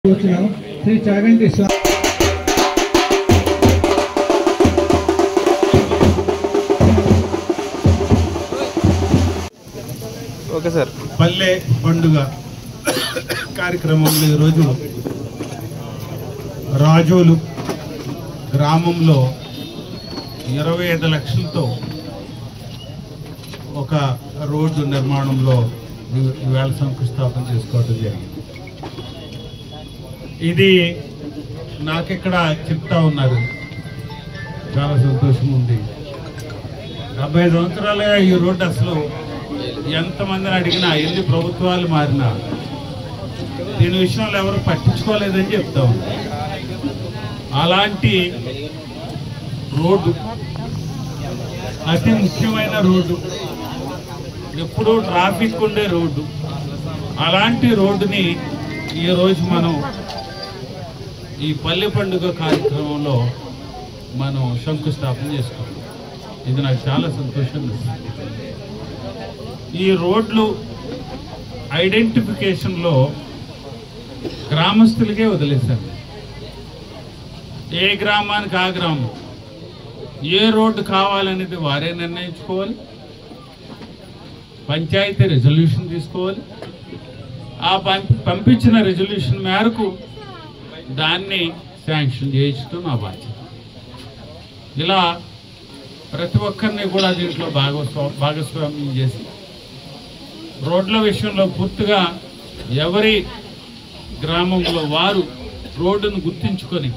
వచ్చిన శ్రీ చాగంటి స్వా okay sir పల్లె పండుగ కార్యక్రమంలో ఈరోజు రాజోలు గ్రామంలో ఇరవై ఐదు లక్షలతో ఒక రోడ్డు నిర్మాణంలో ఈ- ఈవేళ శంకుస్థాపన చేసుకోవడం జరిగింది ఇది నాకిక్కడ చెప్తా ఉన్నారు చాలా సంతోషం ఉంది డెబ్బై సంవత్సరాలుగా ఈ రోడ్డు అసలు ఎంతమందిని అడిగినా ఎన్ని ప్రభుత్వాలు మారినా దీని విషయంలో ఎవరు పట్టించుకోలేదని చెప్తా ఉన్నారు అలాంటి రోడ్డు అతి ముఖ్యమైన రోడ్డు ఎప్పుడూ ట్రాఫిక్ ఉండే రోడ్డు అలాంటి రోడ్డుని ఈరోజు మనం ఈ పల్లె పండుగ కార్యక్రమంలో మనం శంకుస్థాపన చేసుకున్నాం ఇది నాకు చాలా సంతోషం ఇస్తుంది ఈ రోడ్లు ఐడెంటిఫికేషన్లో గ్రామస్తులకే వదిలేశారు ఏ గ్రామానికి ఆ గ్రామం ఏ రోడ్డు కావాలనేది వారే నిర్ణయించుకోవాలి పంచాయతీ రెజల్యూషన్ తీసుకోవాలి ఆ పంపి పంపించిన రెజల్యూషన్ మేరకు దాన్ని శాంక్షన్ చేయించడం నా బాధ్యత ఇలా ప్రతి ఒక్కరిని కూడా దీంట్లో భాగస్వా భాగస్వామ్యం చేసి రోడ్ల విషయంలో పూర్తిగా ఎవరి గ్రామంలో వారు రోడ్డును గుర్తించుకొని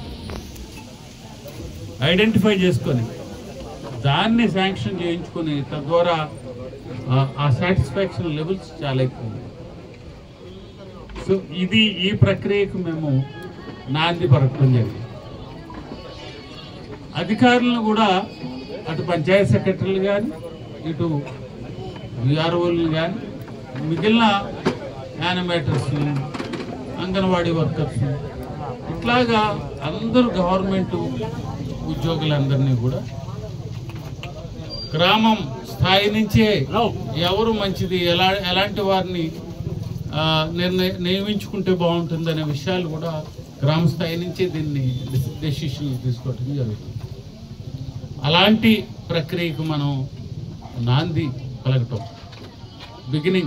ఐడెంటిఫై చేసుకొని దాన్ని శాంక్షన్ చేయించుకొని తద్వారా ఆ- ఆ సాటిస్ఫాక్షన్ లెవెల్స్ చాలా ఎక్కువ ఉన్నాయి. సో ఇది ఈ ప్రక్రియకు మేము నాంది పరకడం జరిగింది అధికారులను కూడా అటు పంచాయత్ సెక్రటరీలు కానీ ఇటు విఆర్ఓలు కానీ మిగిలిన యానిమేటర్స్ అంగన్వాడీ వర్కర్స్ ఇట్లాగా అందరూ గవర్నమెంట్ ఉద్యోగులందరినీ కూడా గ్రామం స్థాయి నుంచే ఎవరు మంచిది ఎలా ఎలాంటి వారిని ఆ, నిర్ణయ నియమించుకుంటే బాగుంటుంది అనే విషయాలు కూడా గ్రామ స్థాయి నుంచే దీన్ని డెసిషన్ తీసుకోవటం జరుగుతుంది అలాంటి ప్రక్రియకు మనం నాంది పలకటం బిగినింగ్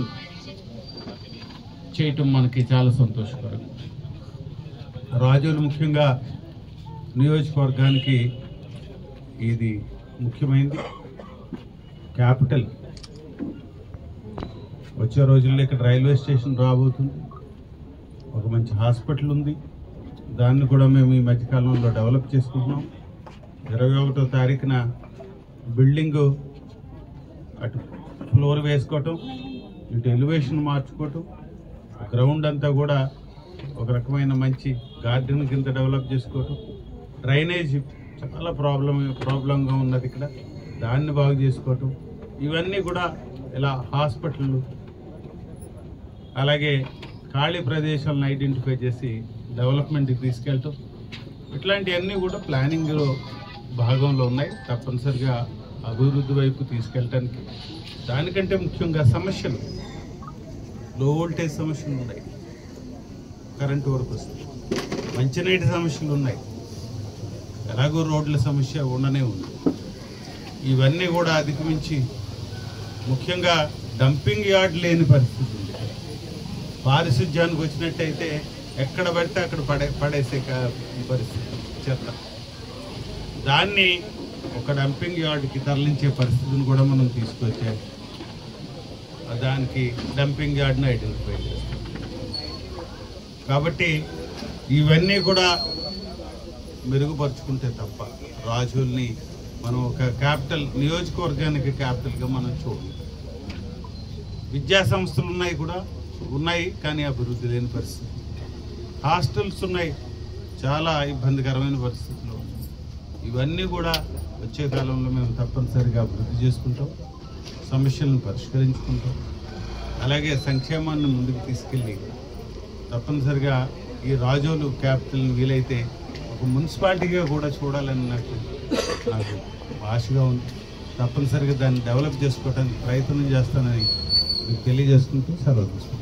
చేయటం మనకి చాలా సంతోషకరం రాజులు ముఖ్యంగా నియోజకవర్గానికి ఇది ముఖ్యమైనది క్యాపిటల్ వచ్చే రోజుల్లో ఇక్కడ రైల్వే స్టేషన్ రాబోతుంది ఒక మంచి హాస్పిటల్ ఉంది దాన్ని కూడా మేము ఈ మధ్యకాలంలో డెవలప్ చేసుకుంటున్నాం ఇరవై ఒకటో తారీఖున బిల్డింగు అటు ఫ్లోర్ వేసుకోవటం ఇటు ఎలివేషన్ మార్చుకోవటం గ్రౌండ్ అంతా కూడా ఒక రకమైన మంచి గార్డెన్ కింద డెవలప్ చేసుకోవటం డ్రైనేజ్ చాలా ప్రాబ్లం ప్రాబ్లంగా ఉన్నది ఇక్కడ దాన్ని బాగు చేసుకోవటం ఇవన్నీ కూడా ఇలా హాస్పిటల్ అలాగే ఖాళీ ప్రదేశాలను ఐడెంటిఫై చేసి డెవలప్మెంట్కి తీసుకెళ్ళటం ఇట్లాంటివన్నీ కూడా ప్లానింగ్లో భాగంలో ఉన్నాయి తప్పనిసరిగా అభివృద్ధి వైపు తీసుకెళ్ళటానికి దానికంటే ముఖ్యంగా సమస్యలు లో వోల్టేజ్ సమస్యలు ఉన్నాయి కరెంటు వరకు వస్తుంది మంచినీటి సమస్యలు ఉన్నాయి ఎలాగో రోడ్ల సమస్య ఉండనే ఉంది ఇవన్నీ కూడా అధిగమించి ముఖ్యంగా డంపింగ్ యార్డ్ లేని పరిస్థితి ఉంది పారిశుధ్యానికి వచ్చినట్టయితే ఎక్కడ పడితే అక్కడ పడే పడేసే క- పరిస్థితి చెత్త దాన్ని ఒక డంపింగ్ యార్డ్కి తరలించే పరిస్థితిని కూడా మనం తీసుకొచ్చే దానికి డంపింగ్ యార్డ్ని ఐడెంటిఫై చేస్తాం కాబట్టి ఇవన్నీ కూడా మెరుగుపరుచుకుంటే తప్ప రాజుల్ని మనం ఒక క్యాపిటల్ నియోజకవర్గానికి క్యాపిటల్గా మనం చూడాలి విద్యా సంస్థలు ఉన్నాయి కూడా ఉన్నాయి కానీ అభివృద్ధి లేని పరిస్థితి హాస్టల్స్ ఉన్నాయి చాలా ఇబ్బందికరమైన పరిస్థితులు ఇవన్నీ కూడా వచ్చే కాలంలో మేము తప్పనిసరిగా అభివృద్ధి చేసుకుంటాం సమస్యలను పరిష్కరించుకుంటాం అలాగే సంక్షేమాన్ని ముందుకు తీసుకెళ్ళి తప్పనిసరిగా ఈ రాజోలు క్యాపిటల్ని వీలైతే ఒక మున్సిపాలిటీగా కూడా చూడాలని నాకు నాకు ఆశగా ఉంది తప్పనిసరిగా దాన్ని డెవలప్ చేసుకోవడానికి ప్రయత్నం చేస్తానని మీకు తెలియజేసుకుంటూ సెలవు తీసుకుంటాను